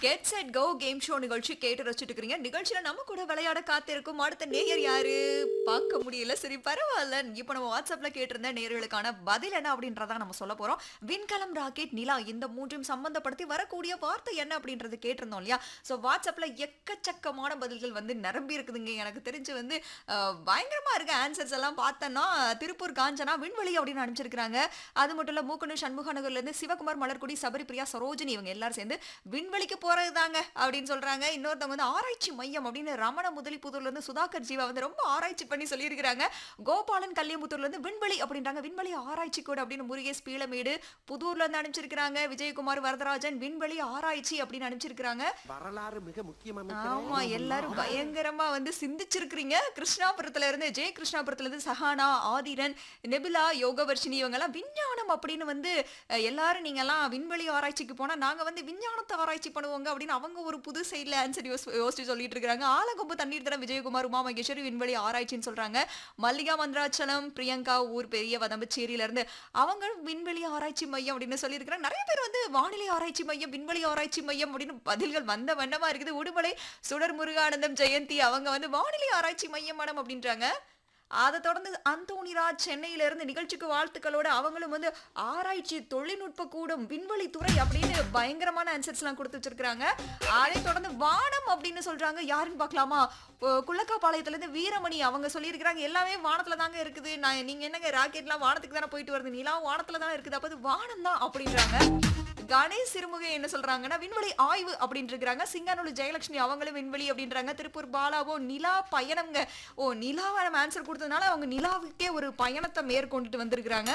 get set go game show நிகழ்ச்சி கேட்டு ரசிச்சுட்டு இருக்கீங்க நிகழ்ச்சியில நம்ம கூட விளையாட காத்திருக்கும் அடுத்த நேயர் யாரு பார்க்க முடியல சரி பரவாயில்ல இப்போ நம்ம வாட்ஸ்அப்ல கேட்டிருந்த நேயர்களுக்கான பதில் என்ன அப்படின்றத நம்ம சொல்ல போறோம் விண்கலம் ராக்கெட் நிலா இந்த மூன்றையும் சம்பந்தப்படுத்தி வரக்கூடிய வார்த்தை என்ன அப்படின்றது கேட்டிருந்தோம் இல்லையா ஸோ வாட்ஸ்அப்ல எக்கச்சக்கமான பதில்கள் வந்து நிரம்பி இருக்குதுங்க எனக்கு தெரிஞ்சு வந்து அஹ், பயங்கரமா இருக்கு ஆன்சர்ஸ் எல்லாம் பார்த்தோன்னா திருப்பூர் காஞ்சனா விண்வெளி அப்படின்னு அனுப்பிச்சிருக்காங்க அது மட்டும் இல்ல மூக்கனு சண்முகநகர்ல இருந்து சிவகுமார் மலர்குடி சபரி பிரியா சரோஜினி இவங்க எல்லாரும் சேர்ந்து விண்வெளிக்கு போறது தாங்க அப்படின்னு சொல்றாங்க இன்னொருத்தவங்க வந்து ஆராய்ச்சி மையம் அப்படின்னு ரமண முதலிப்புதூர்ல இருந்து சுதாகர் ஜீவா வந்து ரொம்ப ஆராய்ச்சி பண்ணி சொல்லியிருக்கிறாங்க கோபாலன் கல்லியமுத்தூர்ல இருந்து விண்வெளி அப்படின்றாங்க விண்வெளி ஆராய்ச்சி கூட அப்படின்னு முருகேஷ் பீளமேடு புதூர்ல இருந்து அனுப்பிச்சிருக்காங்க விஜயகுமார் வரதராஜன் விண்வெளி ஆராய்ச்சி அப்படின்னு அனுப்பிச்சிருக்காங்க வரலாறு மிக முக்கியம் ஆமா எல்லாரும் பயங்கரமா வந்து சிந்திச்சிருக்கிறீங்க கிருஷ்ணாபுரத்துல இருந்து ஜெய கிருஷ்ணாபுரத்துல இருந்து சஹானா ஆதிரன் நெபிலா யோகவர்ஷினி இவங்க எல்லாம் விஞ்ஞானம் அப்படின்னு வந்து அஹ், எல்லாரும் நீங்க எல்லாம் விண்வெளி ஆராய்ச்சிக்கு போனா நாங்க வந்து விஞ்ஞானத்தை ஆராய்ச்சி பண்ணுவோங்க அப்படின்னு அவங்க ஒரு புது சைட்ல ஆன்சர் யோசிச்சு சொல்லிட்டு இருக்காங்க ஆலங்கொம்பு தண்ணீர் தரம் விஜயகுமார் உமா மகேஸ்வரி விண்வெளி ஆராய்ச்சின்னு சொல்றாங்க மல்லிகா மந்திராச்சலம் பிரியங்கா ஊர் பெரிய வதம்பச்சேரியில இருந்து அவங்க விண்வெளி ஆராய்ச்சி மையம் அப்படின்னு சொல்லியிருக்கிறாங்க நிறைய பேர் வந்து வானிலை ஆராய்ச்சி மையம் விண்வெளி ஆராய்ச்சி மையம் அப்படின்னு பதில்கள் வந்த வண்ணமா இருக்குது உடுமலை சுடர் முருகானந்தம் ஜெயந்தி அவங்க வந்து வானிலை ஆராய்ச்சி மையம் மேடம் அப்படின்றாங்க அதை தொடர்ந்து அந்தோணிராஜ் சென்னையில இருந்து நிகழ்ச்சிக்கு வாழ்த்துக்களோட அவங்களும் வந்து ஆராய்ச்சி தொழில்நுட்ப கூடம் விண்வெளி துறை அப்படின்னு பயங்கரமான ஆன்சர்ஸ் எல்லாம் கொடுத்து வச்சிருக்காங்க அதை தொடர்ந்து வானம் அப்படின்னு சொல்றாங்க யாருன்னு பார்க்கலாமா அஹ் குள்ளக்காப்பாளையத்துல இருந்து வீரமணி அவங்க சொல்லியிருக்கிறாங்க எல்லாமே வானத்துல தாங்க இருக்குது நான் நீங்க என்னங்க ராக்கெட்லாம் வானத்துக்கு தானே போயிட்டு வருது நிலா வானத்துல தானே இருக்குது அப்ப அது வானம் தான் அப்படின்றாங்க கணேஷ் சிறுமுகை என்ன சொல்றாங்கன்னா விண்வெளி ஆய்வு அப்படின்னு இருக்கிறாங்க சிங்கானூர் ஜெயலட்சுமி அவங்களும் விண்வெளி அப்படின்றாங்க திருப்பூர் பாலாவோ நிலா பயணம்ங்க ஓ நிலாவை நம்ம ஆன்சர் கொடுத்ததுனால அவங்க நிலாவுக்கே ஒரு பயணத்தை மேற்கொண்டுட்டு வந்திருக்கிறாங்க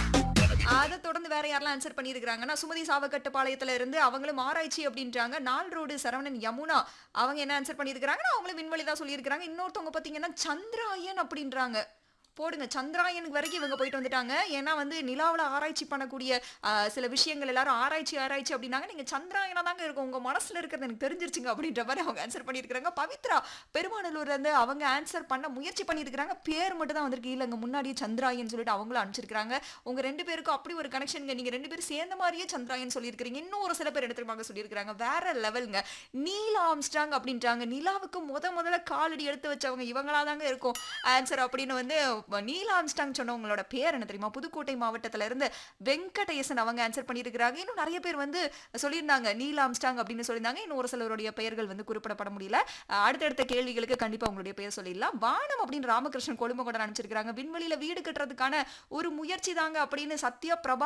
அதை தொடர்ந்து வேற யாரெல்லாம் ஆன்சர் பண்ணியிருக்கிறாங்கன்னா சுமதி சாவக்கட்டுப்பாளையத்துல இருந்து அவங்களும் ஆராய்ச்சி அப்படின்றாங்க நாள் ரோடு சரவணன் யமுனா அவங்க என்ன ஆன்சர் பண்ணியிருக்கிறாங்கன்னா அவங்களும் விண்வெளி தான் சொல்லியிருக்கிறாங்க இன்னொருத்தவங்க பார்த்தீங்கன்னா சந்திராயன் அப்படின்றாங்க போடுங்க சந்திராயனுக்கு வரைக்கும் இவங்க போயிட்டு வந்துட்டாங்க ஏன்னா வந்து நிலாவில் ஆராய்ச்சி பண்ணக்கூடிய ஆஹ், சில விஷயங்கள் எல்லாரும் ஆராய்ச்சி ஆராய்ச்சி அப்படின்னாங்க நீங்க சந்திராயனா தாங்க இருக்கும் உங்க மனசுல இருக்கிறது எனக்கு தெரிஞ்சிருச்சுங்க அப்படின்ற மாதிரி அவங்க ஆன்சர் பண்ணியிருக்கிறாங்க பவித்ரா பெருமாநல்லூர்ல இருந்து அவங்க ஆன்சர் பண்ண முயற்சி பண்ணியிருக்கிறாங்க பேர் மட்டும் தான் வந்திருக்கு இல்லைங்க முன்னாடியே சந்திராயன் சொல்லிட்டு அவங்களும் அனுப்பிச்சிருக்காங்க உங்க ரெண்டு பேருக்கும் அப்படி ஒரு கனெக்ஷனுங்க நீங்க ரெண்டு பேரும் சேர்ந்த மாதிரியே சந்திராயன் சொல்லியிருக்கிறீங்க இன்னும் ஒரு சில பேர் எடுத்துருவாங்க சொல்லியிருக்கிறாங்க வேற லெவலுங்க நீல் ஆம்ஸ்டாங் அப்படின்றாங்க நிலாவுக்கு முத முதல்ல காலடி எடுத்து வச்சவங்க இவங்களா தாங்க இருக்கும் ஆன்சர் அப்படின்னு வந்து நீல் ஆம்ஸ்டாங் சொன்னவங்களோட பேர் என்ன தெரியுமா புதுக்கோட்டை மாவட்டத்துல இருந்து வெங்கடேசன் அவங்க ஆன்சர் பண்ணியிருக்கிறாங்க இன்னும் நிறைய பேர் வந்து சொல்லியிருந்தாங்க நீல் ஆம்ஸ்டாங் அப்படின்னு சொல்லியிருந்தாங்க இன்னும் ஒரு சிலருடைய பெயர்கள் வந்து குறிப்பிடப்பட முடியல அஹ் அடுத்தடுத்த கேள்விகளுக்கு கண்டிப்பா உங்களுடைய பெயர் சொல்லிடலாம் வானம் அப்படின்னு ராமகிருஷ்ணன் கொழும்பு கூட அனுப்பிச்சிருக்காங்க விண்வெளியில வீடு கட்டுறதுக்கான ஒரு முயற்சி தாங்க அப்படின்னு சத்யா பிரபா